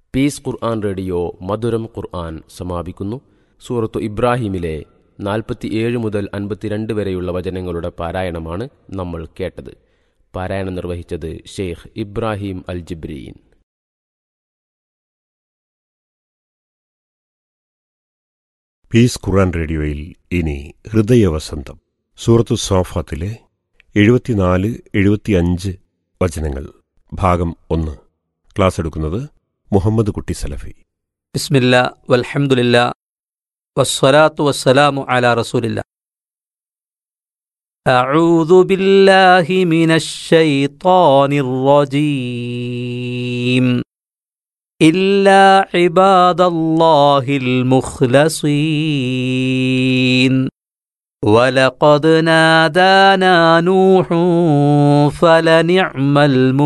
Piece ഖുർആൻ radio മധുരം ഖുർആൻ സമാപിക്കുന്നു സൂറത്തു ഇബ്രാഹിമിലെ നാൽപ്പത്തിയേഴ് മുതൽ അൻപത്തിരണ്ട് വരെയുള്ള വചനങ്ങളുടെ പാരായണമാണ് നമ്മൾ കേട്ടത് പാരായണം നിർവഹിച്ചത് Sheikh Ibrahim Al Jibreen Peace Quran റേഡിയോയിൽ ഇനി ഹൃദയവസന്തം സൂറത്തു സോഫാത്തിലെ എഴുപത്തിനാല് എഴുപത്തിയഞ്ച് വചനങ്ങൾ ഭാഗം ഒന്ന് ക്ലാസ് എടുക്കുന്നത് മുഹമ്മദ് കുട്ടി സലഫി ബിസ്മില്ല വൽഹംദുലില്ല വസ്സലാത്തു വസ്സലാമു അലാ റസൂലില്ല أعوذ بالله من الشيطان الرجيم إلا عباد الله المخلصين ولقد نادانا نوح فلنعم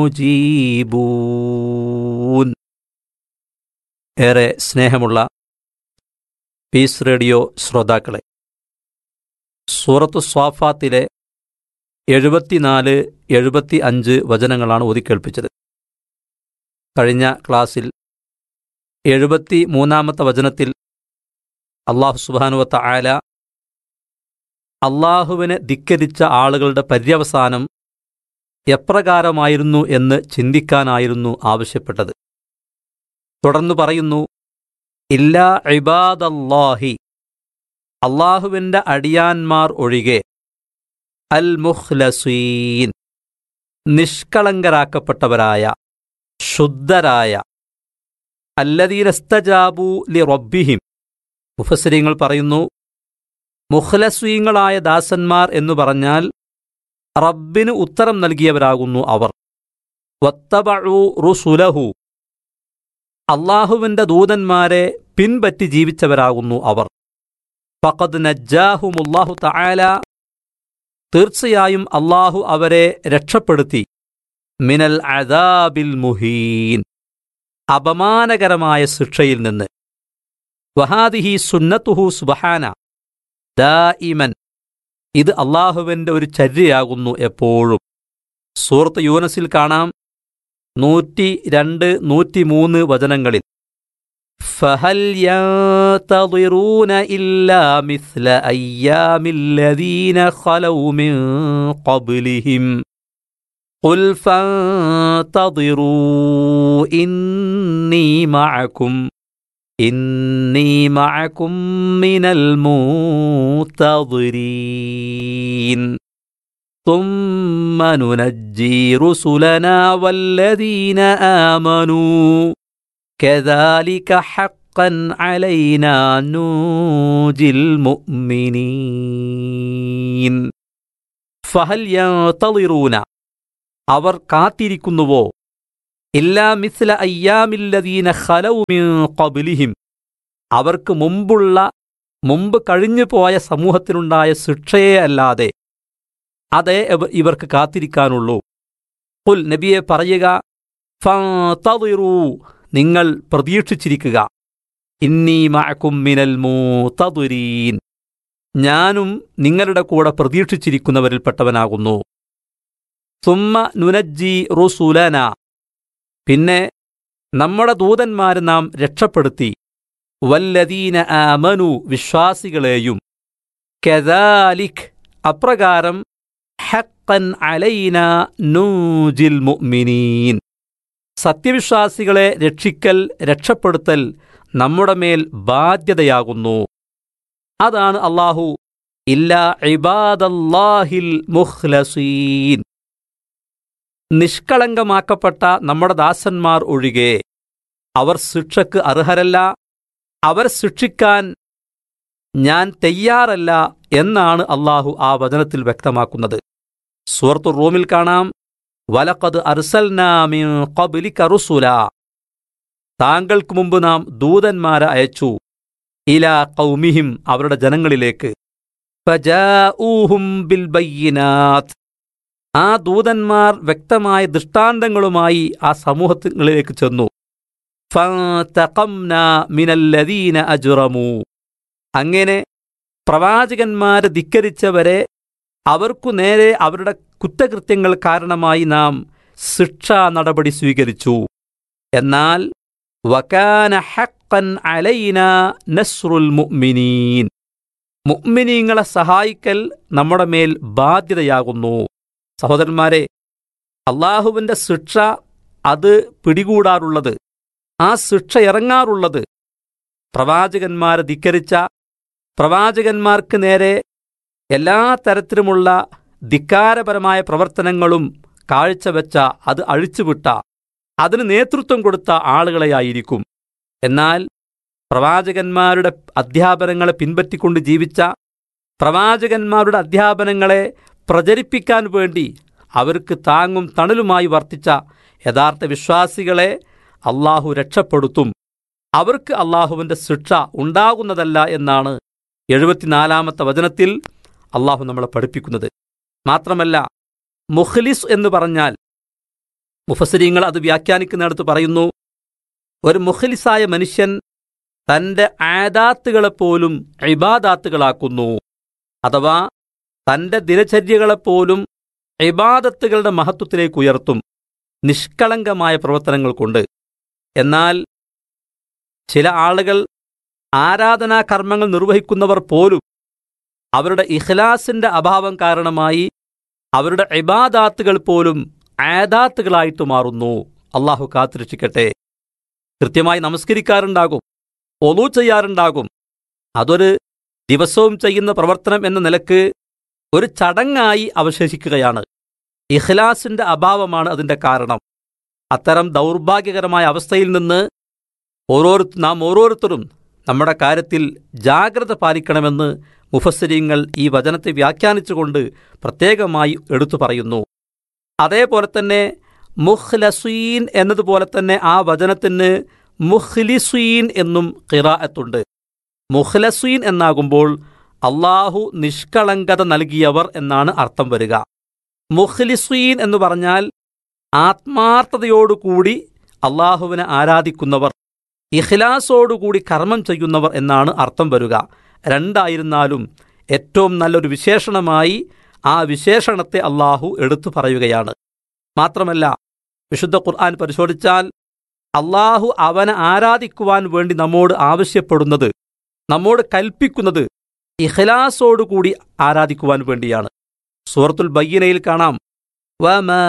المجيبون ഏറെ സ്നേഹമുള്ള പീസ് റേഡിയോ ശ്രോതാക്കളെ സൂറത്തു സ്വാഫാത്തിലെ എഴുപത്തിനാല് എഴുപത്തി അഞ്ച് വചനങ്ങളാണ് ഓതിക്കേൾപ്പിച്ചത് കഴിഞ്ഞ ക്ലാസ്സിൽ എഴുപത്തി മൂന്നാമത്തെ വചനത്തിൽ അള്ളാഹു സുബാനുവത്ത ആല അള്ളാഹുവിനെ ധിക്കരിച്ച ആളുകളുടെ പര്യവസാനം എപ്രകാരമായിരുന്നു എന്ന് ചിന്തിക്കാനായിരുന്നു ആവശ്യപ്പെട്ടത് തുടർന്ന് പറയുന്നു ഇല്ലാ ഇബാദല്ലാഹി അള്ളാഹുവിൻ്റെ അടിയാന്മാർ ഒഴികെ അൽ മുഖ്ലസീൻ നിഷ്കളങ്കരാക്കപ്പെട്ടവരായ ശുദ്ധരായ അല്ലദീനസ്തജാബു ലി റബ്ബിഹിം മുഫസരിങ്ങൾ പറയുന്നു മുഖ്ലസ്വീങ്ങളായ ദാസന്മാർ എന്നു പറഞ്ഞാൽ റബ്ബിന് ഉത്തരം നൽകിയവരാകുന്നു അവർ വത്തബഉ റുസുലഹു അള്ളാഹുവിൻ്റെ ദൂതന്മാരെ പിൻപറ്റി ജീവിച്ചവരാകുന്നു അവർ ഫഖദ് നജ്ജാഹുമുല്ലാഹു തആല തീർച്ചയായും അള്ളാഹു അവരെ രക്ഷപ്പെടുത്തി മിനൽ അദാബിൽ മുഹീൻ അപമാനകരമായ ശിക്ഷയിൽ നിന്ന് വഹാദിഹി സുന്നത്തുഹു സുബഹാന ദായിമൻ ഇത് അള്ളാഹുവിൻ്റെ ഒരു ചര്യയാകുന്നു എപ്പോഴും സൂറത്ത് യൂനസിൽ കാണാം നൂറ്റി രണ്ട് നൂറ്റിമൂന്ന് വചനങ്ങളിൽ فهل ينتظرون إلا مثل أيام الذين خلوا من قبلهم قل فانتظروا إني معكم إني معكم من المنتظرين ثم ننجي رسلنا والذين آمنوا كذلك حقا علينا نوجي المؤمنين فهل ينتظرون അവർ കാത്തിരിക്കുന്നുവോ ഇല്ലാ മിസ്ല അയ്യാമില്ലദീന ഖലൗ മിൻ ഖബ്ലിഹിം അവർക്ക് മുമ്പുള്ള മുമ്പ് കഴിഞ്ഞു പോയ സമൂഹത്തിനുണ്ടായ ശിക്ഷയെ അല്ലാതെ അതേ ഇവർക്ക് കാത്തിരിക്കാനുള്ളൂ പുൽ നബിയെ പറയുക ഫന്തതിറൂ നിങ്ങൾ പ്രതീക്ഷിച്ചിരിക്കുക ഇന്നീ മഅക്കും മിനൽ മൂതദുരീൻ ഞാനും നിങ്ങളുടെ കൂടെ പ്രതീക്ഷിച്ചിരിക്കുന്നവരിൽപ്പെട്ടവനാകുന്നു സുമ്മ നുനജ്ജി റുസുലന പിന്നെ നമ്മുടെ ദൂതന്മാരെ നാം രക്ഷപ്പെടുത്തി വല്ലദീന ആമനു വിശ്വാസികളെയും കെദാലിഖ് അപ്രകാരം ഹക്കൻ അലൈന നൂജിൽ മുഅ്മിനീൻ സത്യവിശ്വാസികളെ രക്ഷിക്കൽ രക്ഷപ്പെടുത്തൽ നമ്മുടെ മേൽ ബാധ്യതയാകുന്നു അതാണ് അള്ളാഹു ഇല്ലാ ഇബാദല്ലാഹിൽ മുഖ്ലസീൻ നിഷ്കളങ്കമാക്കപ്പെട്ട നമ്മുടെ ദാസന്മാർ ഒഴികെ അവർ ശിക്ഷക്ക് അർഹരല്ല അവർ ശിക്ഷിക്കാൻ ഞാൻ തയ്യാറല്ല എന്നാണ് അള്ളാഹു ആ വചനത്തിൽ വ്യക്തമാക്കുന്നത് സുഹൃത്തു റൂമിൽ കാണാം വലക്കത് അർസൽനാമിൻ ഖബ്ലിക റുസുല താങ്കൾക്ക് മുമ്പ് നാം ദൂതന്മാരെ അയച്ചു ഇലാ കൗമിഹിം അവരുടെ ജനങ്ങളിലേക്ക് ഫജാഊഹും ബിൽ ബയ്യിനാത്ത് ആ ദൂതന്മാർ വ്യക്തമായ ദൃഷ്ടാന്തങ്ങളുമായി ആ സമൂഹങ്ങളിലേക്ക് ചെന്നു ഫതഖംന മിനല്ലദീന അജ്റമു അങ്ങനെ പ്രവാചകന്മാരെ ധിക്കരിച്ചവരെ അവർക്കു നേരെ അവരുടെ കുറ്റകൃത്യങ്ങൾ കാരണമായി നാം ശിക്ഷാ നടപടി സ്വീകരിച്ചു എന്നാൽ വകാന ഹഖൻ അലൈന നസ്റുൽ മുഅ്മിനീൻ മുഅ്മിനീങ്ങളെ സഹായിക്കൽ നമ്മുടെ മേൽ ബാധ്യതയാകുന്നു സഹോദരന്മാരെ അള്ളാഹുവിൻ്റെ ശിക്ഷ അത് പിടികൂടാറുള്ളത് ആ ശിക്ഷ ഇറങ്ങാറുള്ളത് പ്രവാചകന്മാരെ ധിക്കരിച്ച പ്രവാചകന്മാർക്ക് നേരെ എല്ലാ തരത്തിലുമുള്ള ധിക്കാരപരമായ പ്രവർത്തനങ്ങളും കാഴ്ചവെച്ച അത് അഴിച്ചുവിട്ട അതിന് നേതൃത്വം കൊടുത്ത ആളുകളെയായിരിക്കും എന്നാൽ പ്രവാചകന്മാരുടെ അധ്യാപനങ്ങളെ പിൻപറ്റിക്കൊണ്ട് ജീവിച്ച പ്രവാചകന്മാരുടെ അധ്യാപനങ്ങളെ പ്രചരിപ്പിക്കാൻ വേണ്ടി അവർക്ക് താങ്ങും തണലുമായി വർത്തിച്ച യഥാർത്ഥ വിശ്വാസികളെ അള്ളാഹു രക്ഷപ്പെടുത്തും അവർക്ക് അള്ളാഹുവിൻ്റെ ശിക്ഷ ഉണ്ടാകുന്നതല്ല എന്നാണ് എഴുപത്തിനാലാമത്തെ വചനത്തിൽ അള്ളാഹു നമ്മളെ പഠിപ്പിക്കുന്നത് മാത്രമല്ല മുഖ്ലിസ് എന്ന് പറഞ്ഞാൽ മുഫസരിങ്ങൾ അത് വ്യാഖ്യാനിക്കുന്നിടത്ത് പറയുന്നു ഒരു മുഖ്ലിസായ മനുഷ്യൻ തൻ്റെ ആദാത്തുകളെപ്പോലും ഇബാദാത്തുകളാക്കുന്നു അഥവാ തൻ്റെ ദിനചര്യകളെപ്പോലും ഇബാദത്തുകളുടെ മഹത്വത്തിലേക്ക് ഉയർത്തും നിഷ്കളങ്കമായ പ്രവർത്തനങ്ങൾ കൊണ്ട് എന്നാൽ ചില ആളുകൾ ആരാധനാ കർമ്മങ്ങൾ നിർവഹിക്കുന്നവർ പോലും അവരുടെ ഇഖ്ലാസിന്റെ അഭാവം കാരണമായി അവരുടെ ഇബാദാത്തുകൾ പോലും ആദാത്തുകളായിട്ട് മാറുന്നു അള്ളാഹു കാത്തിരക്ഷിക്കട്ടെ കൃത്യമായി നമസ്കരിക്കാറുണ്ടാകും ഒലു ചെയ്യാറുണ്ടാകും അതൊരു ദിവസവും ചെയ്യുന്ന പ്രവർത്തനം എന്ന നിലക്ക് ഒരു ചടങ്ങായി അവശേഷിക്കുകയാണ് ഇഖ്ലാസിന്റെ അഭാവമാണ് അതിന്റെ കാരണം അത്തരം ദൗർഭാഗ്യകരമായ അവസ്ഥയിൽ നിന്ന് ഓരോരു നാം ഓരോരുത്തരും നമ്മുടെ കാര്യത്തിൽ ജാഗ്രത പാലിക്കണമെന്ന് മുഫസ്സിരിങ്ങൾ ഈ വചനത്തെ വ്യാഖ്യാനിച്ചുകൊണ്ട് പ്രത്യേകമായി എടുത്തു പറയുന്നു അതേപോലെ തന്നെ മുഖ്ലസീൻ എന്നതുപോലെ തന്നെ ആ വചനത്തിന് മുഖ്ലിസീൻ എന്നും ഖിറാഅത്തുണ്ട് മുഖ്ലസീൻ എന്നാകുമ്പോൾ അള്ളാഹു നിഷ്കളങ്കത നൽകിയവർ എന്നാണ് അർത്ഥം വരിക മുഖ്ലിസീൻ എന്ന് പറഞ്ഞാൽ ആത്മാർത്ഥതയോടുകൂടി അള്ളാഹുവിനെ ആരാധിക്കുന്നവർ ഇഖ്ലാസോടുകൂടി കർമ്മം ചെയ്യുന്നവർ എന്നാണ് അർത്ഥം വരിക രണ്ടായിരുന്നാലും ഏറ്റവും നല്ലൊരു വിശേഷണമായി ആ വിശേഷണത്തെ അള്ളാഹു എടുത്തു പറയുകയാണ് മാത്രമല്ല വിശുദ്ധ ഖുർആൻ പരിശോധിച്ചാൽ അള്ളാഹു അവനെ ആരാധിക്കുവാൻ വേണ്ടി നമ്മോട് ആവശ്യപ്പെടുന്നത് നമ്മോട് കൽപ്പിക്കുന്നത് ഇഖ്ലാസോടുകൂടി ആരാധിക്കുവാൻ വേണ്ടിയാണ് സൂറത്തുൽ ബയ്യനയിൽ കാണാം وما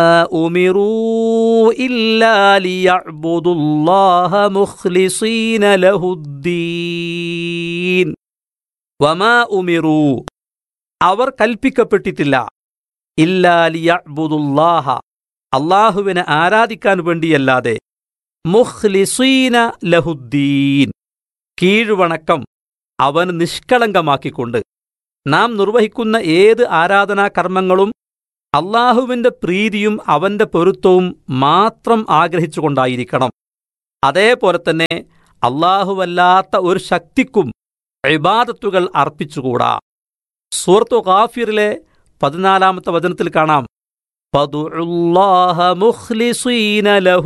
أمروا إلا ليعبدوا الله مخلصين له الدين وما أمروا അവർ കൽപ്പിക്കപ്പെട്ടിട്ടില്ല ഇല്ലാലിയബുദുല്ലാഹ അള്ളാഹുവിനെ ആരാധിക്കാൻ വേണ്ടിയല്ലാതെ മുഖ്ലിസീന ലഹുദ്ദീൻ കീഴ്വണക്കം അവന് നിഷ്കളങ്കമാക്കിക്കൊണ്ട് നാം നിർവഹിക്കുന്ന ഏത് ആരാധനാ കർമ്മങ്ങളും അള്ളാഹുവിന്റെ പ്രീതിയും അവന്റെ പൊരുത്തവും മാത്രം ആഗ്രഹിച്ചുകൊണ്ടായിരിക്കണം അതേപോലെ തന്നെ അള്ളാഹുവല്ലാത്ത ഒരു ശക്തിക്കും ഇബാദത്തുകൾ അർപ്പിച്ചുകൂടാ സൂറത്തു ഗാഫിറിലെ പതിനാലാമത്തെ വചനത്തിൽ കാണാം പതുഉല്ലാഹ മുഖ്ലിസീന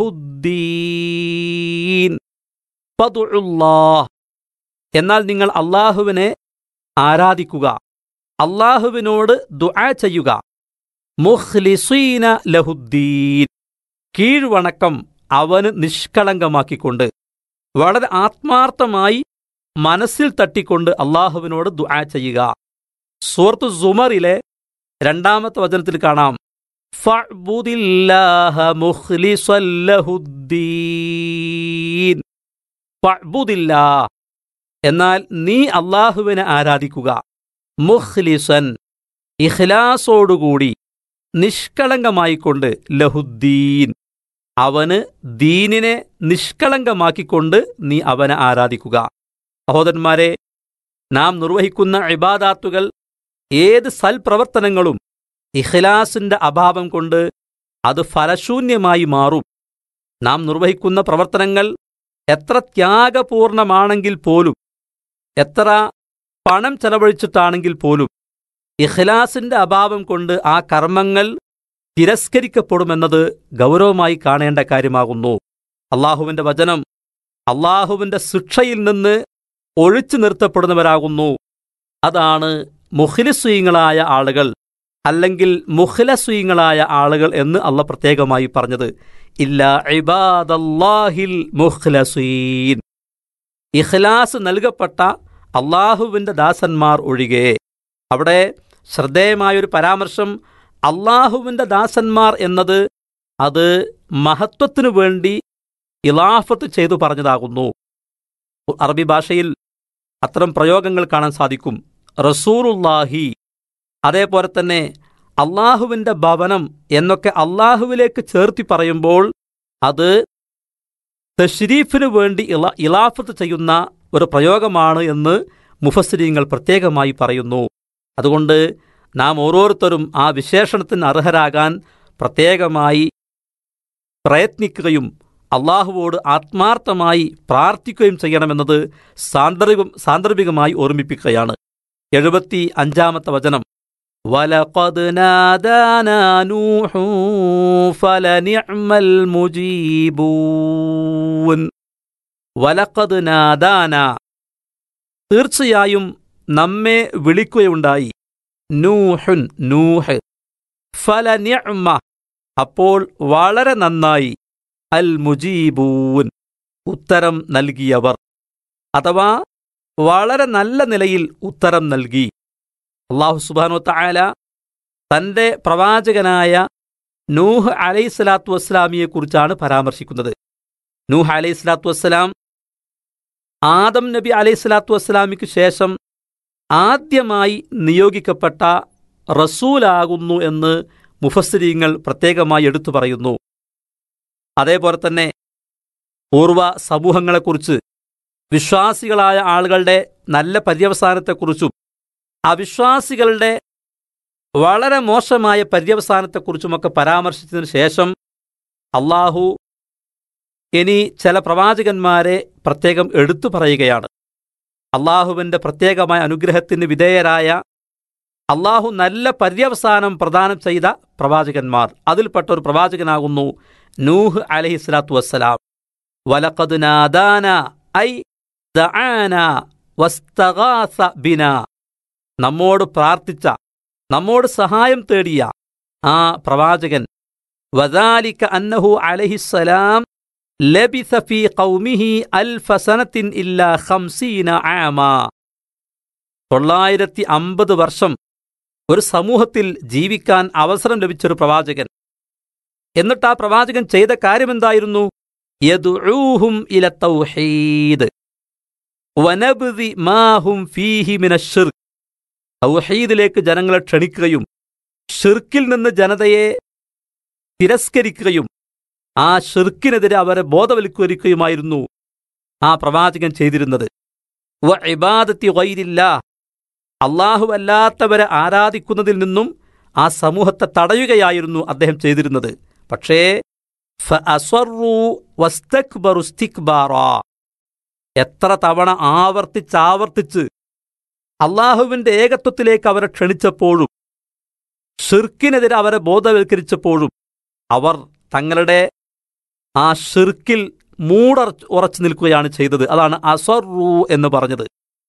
ലഹുദ്ദീൻ പതുഉല്ലാഹ് എന്നാൽ നിങ്ങൾ അള്ളാഹുവിനെ ആരാധിക്കുക അള്ളാഹുവിനോട് ദുആ ചെയ്യുക മുഖ്ലിസീന ലഹുദ്ദീൻ കീഴ്വണക്കം അവന് നിഷ്കളങ്കമാക്കിക്കൊണ്ട് വളരെ ആത്മാർത്ഥമായി മനസ്സിൽ തട്ടിക്കൊണ്ട് അള്ളാഹുവിനോട് ദുആ ചെയ്യുക സൂറത്ത് സുമറിലെ രണ്ടാമത്തെ വചനത്തിൽ കാണാം ഫഅ്ബുദില്ലാഹ മുഖ്ലിസൻ ലഹുദ്ദീൻ ഫഅ്ബുദില്ലാ എന്നാൽ നീ അള്ളാഹുവിനെ ആരാധിക്കുക മുഖ്ലിസൻ ഇഖ്ലാസോടുകൂടി നിഷ്കളങ്കമായിക്കൊണ്ട് ലഹുദ്ദീൻ അവന് ദീനിനെ നിഷ്കളങ്കമാക്കിക്കൊണ്ട് നീ അവനെ ആരാധിക്കുക സഹോദരന്മാരെ നാം നിർവഹിക്കുന്ന ഇബാദാത്തുകൾ ഏത് സൽപ്രവർത്തനങ്ങളും ഇഖ്ലാസിന്റെ അഭാവം കൊണ്ട് അത് ഫലശൂന്യമായി മാറും നാം നിർവഹിക്കുന്ന പ്രവർത്തനങ്ങൾ എത്ര ത്യാഗപൂർണമാണെങ്കിൽ പോലും എത്ര പണം ചെലവഴിച്ചിട്ടാണെങ്കിൽ പോലും ഇഖ്ലാസിന്റെ അഭാവം കൊണ്ട് ആ കർമ്മങ്ങൾ തിരസ്കരിക്കപ്പെടുമെന്നത് ഗൗരവമായി കാണേണ്ട കാര്യമാകുന്നു അള്ളാഹുവിന്റെ വചനം അള്ളാഹുവിന്റെ ശിക്ഷയിൽ നിന്ന് ഒഴിച്ചു നിർത്തപ്പെടുന്നവരാകുന്നു അതാണ് മുഖ്ലിസ്വീങ്ങളായ ആളുകൾ അല്ലെങ്കിൽ മുഖ്ലസ്വീങ്ങളായ ആളുകൾ എന്ന് അള്ള പ്രത്യേകമായി പറഞ്ഞത് ഇല്ല ഇബാദല്ലാഹിൽ മുഖ്ലസീൻ ഇഖ്ലാസ് നൽകപ്പെട്ട അള്ളാഹുവിൻ്റെ ദാസന്മാർ ഒഴികെ അവിടെ ശ്രദ്ധേയമായൊരു പരാമർശം അള്ളാഹുവിൻ്റെ ദാസന്മാർ എന്നത് അത് മഹത്വത്തിനു വേണ്ടി ഇലാഫത്ത് ചെയ്തു പറഞ്ഞതാകുന്നു അറബി ഭാഷയിൽ അത്തരം പ്രയോഗങ്ങൾ കാണാൻ സാധിക്കും റസൂറുല്ലാഹി അതേപോലെ തന്നെ അള്ളാഹുവിൻ്റെ ഭവനം എന്നൊക്കെ അള്ളാഹുവിലേക്ക് ചേർത്തി പറയുമ്പോൾ അത് തഷ്രീഫിനു വേണ്ടി ഇള ഇലാഫത്ത് ചെയ്യുന്ന ഒരു പ്രയോഗമാണ് എന്ന് മുഫസ്സിരീങ്ങൾ പ്രത്യേകമായി പറയുന്നു അതുകൊണ്ട് നാം ഓരോരുത്തരും ആ വിശേഷണത്തിന് അർഹരാകാൻ പ്രത്യേകമായി പ്രയത്നിക്കുകയും അള്ളാഹുവോട് ആത്മാർത്ഥമായി പ്രാർത്ഥിക്കുകയും ചെയ്യണമെന്നത് സാന്ദർഭികം സാന്ദർഭികമായി ഓർമ്മിപ്പിക്കുകയാണ് എഴുപത്തി അഞ്ചാമത്തെ വചനം وَلَقَدْ نَادَانَا نُوحٌ فَلَنِعْمَ الْمُجِيبُونَ വലക്കത് നാദാന തീർച്ചയായും നമ്മെ വിളിക്കുകയുണ്ടായി നൂഹുൻ നൂഹ് ഫലനിഅ്മ അപ്പോൾ വളരെ നന്നായി അൽ മുജീബൂൻ ഉത്തരം നൽകിയവർ അഥവാ വളരെ നല്ല നിലയിൽ ഉത്തരം നൽകി അള്ളാഹു സുബാനു തായാല തന്റെ പ്രവാചകനായ നൂഹ് അലൈഹിസ്സലാത്തു വസ്സലാമിയെക്കുറിച്ചാണ് പരാമർശിക്കുന്നത് നൂഹ് അലൈഹിസ്സലാത്തു വസ്സലാം ആദം നബി അലൈഹിസ്സലാത്തു വസ്സലാമിക്ക് ശേഷം ആദ്യമായി നിയോഗിക്കപ്പെട്ട റസൂലാകുന്നു എന്ന് മുഫസ്സിരീങ്ങൾ പ്രത്യേകമായി എടുത്തു പറയുന്നു അതേപോലെ തന്നെ പൂർവ സമൂഹങ്ങളെക്കുറിച്ച് വിശ്വാസികളായ ആളുകളുടെ നല്ല പര്യവസാനത്തെക്കുറിച്ചും അവിശ്വാസികളുടെ വളരെ മോശമായ പര്യവസാനത്തെക്കുറിച്ചുമൊക്കെ പരാമർശിച്ചതിന് ശേഷം അള്ളാഹു ഇനി ചില പ്രവാചകന്മാരെ പ്രത്യേകം എടുത്തു പറയുകയാണ് അള്ളാഹുവിൻ്റെ പ്രത്യേകമായ അനുഗ്രഹത്തിന് വിധേയരായ അള്ളാഹു നല്ല പര്യവസാനം പ്രദാനം ചെയ്ത പ്രവാചകന്മാർ അതിൽപ്പെട്ട ഒരു പ്രവാചകനാകുന്നു നൂഹ് അലഹി സ്വലാത്തു വസ്സലാം വലഖദ് നാദാന ഐ ദആന വസ്തഗാസ ബിന നമ്മോട് പ്രാർത്ഥിച്ച നമ്മോട് സഹായം തേടിയ ആ പ്രവാചകൻ വദാലിക അന്നഹു അലഹിസ്സലാം ലബിസ ഫീ ഖൗമിഹി അൽഫ സനത്തിൻ ഇല്ലാ ഖംസീന ആമ തൊള്ളായിരത്തി അമ്പത് വർഷം ഒരു സമൂഹത്തിൽ ജീവിക്കാൻ അവസരം ലഭിച്ചൊരു പ്രവാചകൻ എന്നിട്ട് ആ പ്രവാചകൻ ചെയ്ത കാര്യമെന്തായിരുന്നു യദുഊഹും ഇല തൗഹീദ് വനബ്ദി മാഹും ഫീഹി മിന ഷിർക്ക് തൗഹീദിലേക്ക് ജനങ്ങളെ ക്ഷണിക്കുകയും ഷിർക്കിൽ നിന്ന് ജനതയെ തിരസ്കരിക്കുകയും ആ ഷിർക്കിനെതിരെ അവരെ ബോധവൽക്കരിക്കുകയുമായിരുന്നു ആ പ്രവാചകൻ ചെയ്തിരുന്നത് വ ഇബാദത്തി വൈരില്ല അള്ളാഹു അല്ലാത്തവരെ ആരാധിക്കുന്നതിൽ നിന്നും ആ സമൂഹത്തെ തടയുകയായിരുന്നു അദ്ദേഹം ചെയ്തിരുന്നത് പക്ഷേ ഫഅസ്വറു വസ്തക്ബറു ഇസ്തിക്ബാറാ. എത്ര തവണ ആവർത്തിച്ചാവർത്തിച്ച് അള്ളാഹുവിന്റെ ഏകത്വത്തിലേക്ക് അവരെ ക്ഷണിച്ചപ്പോഴും ഷിർക്കിനെതിരെ അവരെ ബോധവൽക്കരിച്ചപ്പോഴും അവർ തങ്ങളുടെ ആ ഷിർക്കിൽ മൂടർ ഉറച്ചു നിൽക്കുകയാണ് ചെയ്തത് അതാണ് അസ്വറു എന്ന് പറഞ്ഞത്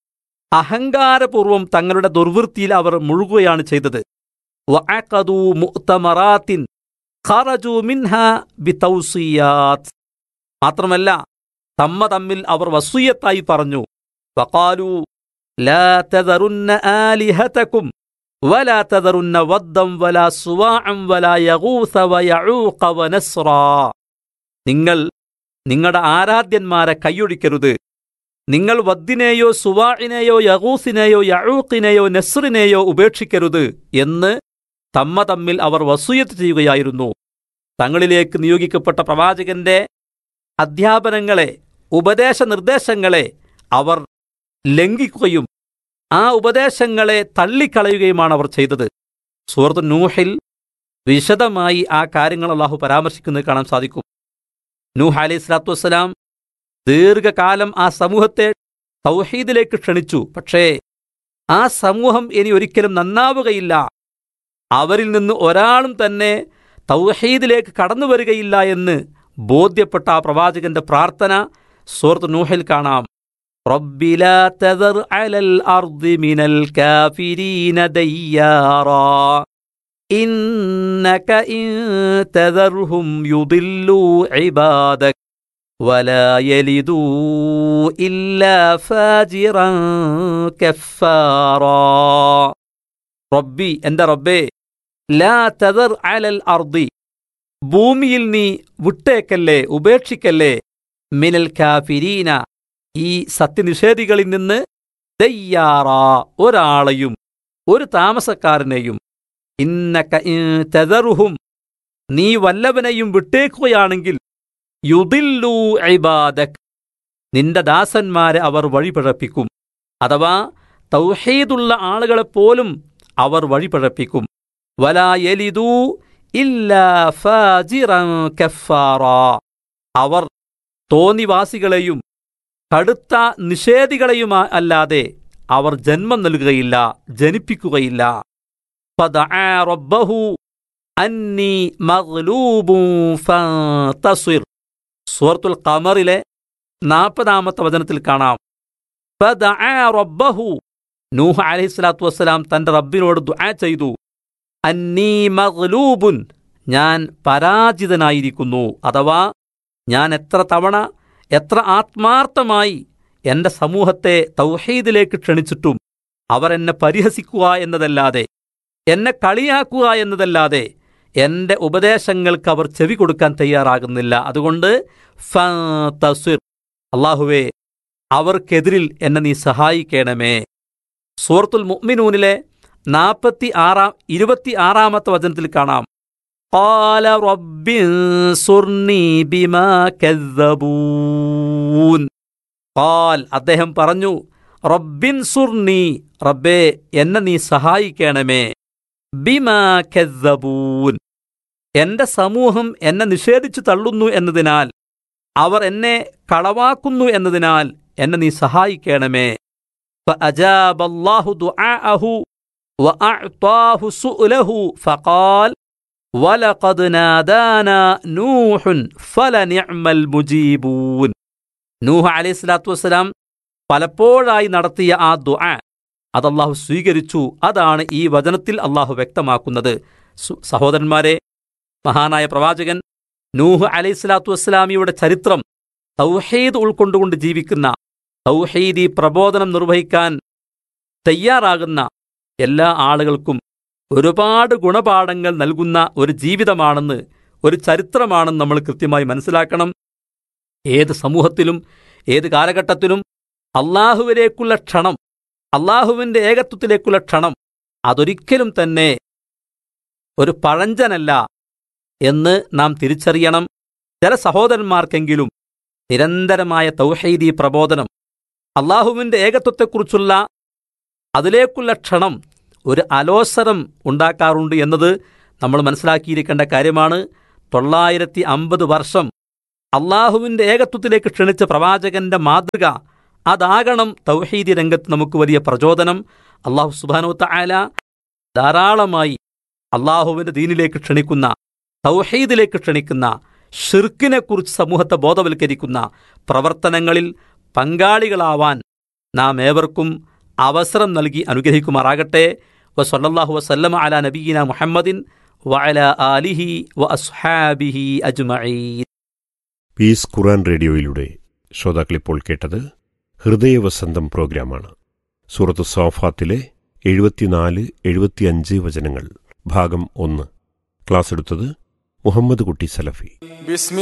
അഹങ്കാരപൂർവം തങ്ങളുടെ ദുർവൃത്തിയിൽ അവർ മുഴുകുകയാണ് ചെയ്തത് വഅഖദൂ മുഅ്തമറാത്തിൻ ഖറജൂ മിൻഹ ബിതൗസിയാത്ത് മാത്രമല്ല തമ്മ തമ്മിൽ അവർ വസൂയത്തായി പറഞ്ഞു വഖാലു ലാ തദറുന്ന ആലിഹതകും വലാ തദറുന്ന വദ്ദം വലാ സുവാഅം വലാ യഗൂസ വയഊഖ വനസ്റാ നിങ്ങൾ നിങ്ങളുടെ ആരാധ്യന്മാരെ കൈയൊഴിക്കരുത് നിങ്ങൾ വദ്ദിനെയോ സുവാഇനെയോ യഗൂസിനെയോ യഊഖിനെയോ നസ്റിനെയോ ഉപേക്ഷിക്കരുത് എന്ന് തമ്മ തമ്മിൽ അവർ വസൂയത്ത് ചെയ്യുകയായിരുന്നു തങ്ങളിലേക്ക് നിയോഗിക്കപ്പെട്ട പ്രവാചകന്റെ അധ്യാപനങ്ങളെ ഉപദേശ നിർദ്ദേശങ്ങളെ അവർ ലംഘിക്കുകയും ആ ഉപദേശങ്ങളെ തള്ളിക്കളയുകയുമാണ് അവർ ചെയ്തത് സുഹൃത്ത് നൂഹിൽ വിശദമായി ആ കാര്യങ്ങൾ അള്ളാഹു പരാമർശിക്കുന്നത് കാണാൻ സാധിക്കും നൂഹ് അലൈഹി സ്വലാത്തു വസ്സലാം ദീർഘകാലം ആ സമൂഹത്തെ തൗഹീദിലേക്ക് ക്ഷണിച്ചു പക്ഷേ ആ സമൂഹം ഇനി ഒരിക്കലും നന്നാവുകയില്ല അവരിൽ നിന്ന് ഒരാളും തന്നെ തൗഹീദിലേക്ക് കടന്നു വരികയില്ല എന്ന് ബോധ്യപ്പെട്ട ആ പ്രവാചകന്റെ പ്രാർത്ഥന സൂറത്ത് നൂഹിൽ കാണാം رب لا تذر على الأرض من الكافرين ديارا إنك إن تذرهم يضلوا عبادك ولا يلدوا إلا فاجرا كفارا റബ്ബി എന്റെ റബ്ബേ ലാ തദർ അലൽ അർദി ഭൂമിയിൽ നീ വിട്ടേക്കല്ലേ ഉപേക്ഷിക്കല്ലേ മിനൽ കാഫിരീന ഈ സത്യനിഷേധികളിൽ നിന്ന് ദയ്യാറാ ഒരാളെയും ഒരു താമസക്കാരനെയും ഇന്നക ഇൻ തദറുഹും നീ വല്ലവനെയും വിട്ടേക്കുകയാണെങ്കിൽ യുദില്ലു ഇബാദക് നിന്റെ ദാസന്മാരെ അവർ വഴിപിഴപ്പിക്കും അഥവാ തൗഹീദുള്ള ആളുകളെപ്പോലും അവർ വഴിപിഴപ്പിക്കും വലായലിദൂ ഇല്ലാ ഫാജിറൻ കഫാറാ അവർ തോന്നിവാസികളെയും കടുത്ത നിഷേധികളെയും അല്ലാതെ അവർ ജന്മം നൽകുകയില്ല ജനിപ്പിക്കുകയില്ല ഫദആ റബ്ബഹു അന്നി മഗ്ലൂബുൻ ഫന്തസിർ സൂറത്തുൽ ഖമറിലെ നാൽപ്പതാമത്തെ വചനത്തിൽ കാണാം ഫദആ റബ്ബഹു നൂഹ് അലൈഹിസ്സലാത്തു വസ്സലാം തന്റെ റബ്ബിനോട് ദുആ ചെയ്തു അന്നീ മഗ്ലൂബുൻ ഞാൻ പരാജിതനായിരിക്കുന്നു അഥവാ ഞാൻ എത്ര തവണ എത്ര ആത്മാർത്ഥമായി എന്റെ സമൂഹത്തെ തൗഹീദിലേക്ക് ക്ഷണിച്ചിട്ടും അവർ എന്നെ പരിഹസിക്കുക എന്നതല്ലാതെ എന്നെ കളിയാക്കുക എന്നതല്ലാതെ എന്റെ ഉപദേശങ്ങൾക്ക് അവർ ചെവി കൊടുക്കാൻ തയ്യാറാകുന്നില്ല അതുകൊണ്ട് ഫന്തസിർ അള്ളാഹുവേ അവർക്കെതിരിൽ എന്നെ നീ സഹായിക്കണമേ സൂറത്തുൽ മുഅ്മിനൂനിലെ നാൽപ്പത്തി ആറാം ഇരുപത്തി ആറാമത്തെ വചനത്തിൽ കാണാം قال رب انصرني بما كذبون قال അദ്ദേഹം പറഞ്ഞു റബ്ബിൻ സുർനി റബ്ബേ എന്നെ നീ സഹായിക്കണമേ ബിമാ കذبون എന്റെ സമൂഹം എന്നെ നിഷേധിച്ചു തള്ളുന്നു എന്നതിനാൽ അവർ എന്നെ കളവാക്കുന്നു എന്നതിനാൽ എന്നെ നീ സഹായിക്കണമേ فأجاب الله دعاءه وأعطاه سؤله فقال ولقد نادانا نوح فلنعم المجيبون നൂഹ് അലൈഹി സ്വലാത്തു വസ്സലാം പലപ്പോഴായി നടത്തിയ ആ ദുആ അത് അള്ളാഹു സ്വീകരിച്ചു അതാണ് ഈ വചനത്തിൽ അള്ളാഹു വ്യക്തമാക്കുന്നത് സു- സഹോദരന്മാരെ മഹാനായ പ്രവാചകൻ നൂഹ് അലൈഹി സ്വലാത്തു വസ്സലാമിയുടെ ചരിത്രം തൗഹീദ് ഉൾക്കൊണ്ടുകൊണ്ട് ജീവിക്കുന്ന തൗഹീദി പ്രബോധനം നിർവഹിക്കാൻ തയ്യാറാകുന്ന എല്ലാ ആളുകൾക്കും ഒരുപാട് ഗുണപാഠങ്ങൾ നൽകുന്ന ഒരു ജീവിതമാണെന്ന് ഒരു ചരിത്രമാണെന്ന് നമ്മൾ കൃത്യമായി മനസ്സിലാക്കണം ഏത് സമൂഹത്തിലും ഏത് കാലഘട്ടത്തിലും അള്ളാഹുവിലേക്കുള്ള ക്ഷണം അള്ളാഹുവിൻ്റെ ഏകത്വത്തിലേക്കുള്ള ക്ഷണം അതൊരിക്കലും തന്നെ ഒരു പഴഞ്ചനല്ല എന്ന് നാം തിരിച്ചറിയണം ചില സഹോദരന്മാർക്കെങ്കിലും നിരന്തരമായ തൗഹീദി പ്രബോധനം അള്ളാഹുവിൻ്റെ ഏകത്വത്തെക്കുറിച്ചുള്ള അതിലേക്കുള്ള ക്ഷണം ഒരു അലോസരം ഉണ്ടാക്കാറുണ്ട് എന്നത് നമ്മൾ മനസ്സിലാക്കിയിരിക്കേണ്ട കാര്യമാണ് തൊള്ളായിരത്തി അമ്പത് വർഷം അള്ളാഹുവിൻ്റെ ഏകത്വത്തിലേക്ക് ക്ഷണിച്ച പ്രവാചകന്റെ മാതൃക അതാകണം തൗഹീദി രംഗത്ത് നമുക്ക് വലിയ പ്രചോദനം അള്ളാഹു സുബാനോ തായാല ധാരാളമായി അള്ളാഹുവിൻ്റെ ദീനിലേക്ക് ക്ഷണിക്കുന്ന തൗഹീദിലേക്ക് ക്ഷണിക്കുന്ന ഷിർക്കിനെക്കുറിച്ച് സമൂഹത്തെ ബോധവൽക്കരിക്കുന്ന പ്രവർത്തനങ്ങളിൽ പങ്കാളികളാവാൻ നാം ഏവർക്കും അവസരം നൽകി അനുഗ്രഹിക്കുമാറാകട്ടെ വസല്ലല്ലാഹു വസല്ലമ അലാ നബീന മുഹമ്മദിൻ വഅല ആലിഹി വ അസ്ഹാബിഹി അജ്മഈൻ പീസ് ഖുറാൻ റേഡിയോയിലൂടെ ശ്രോതാക്കളിപ്പോൾ കേട്ടത് ഹൃദയവസന്തം പ്രോഗ്രാമാണ് സൂറത്ത് സോഫാത്തിലെ എഴുപത്തിനാല് എഴുപത്തിയഞ്ച് വചനങ്ങൾ ഭാഗം ഒന്ന് ക്ലാസ് എടുത്തത് മുഹമ്മദ് കുട്ടി സലഫി بسم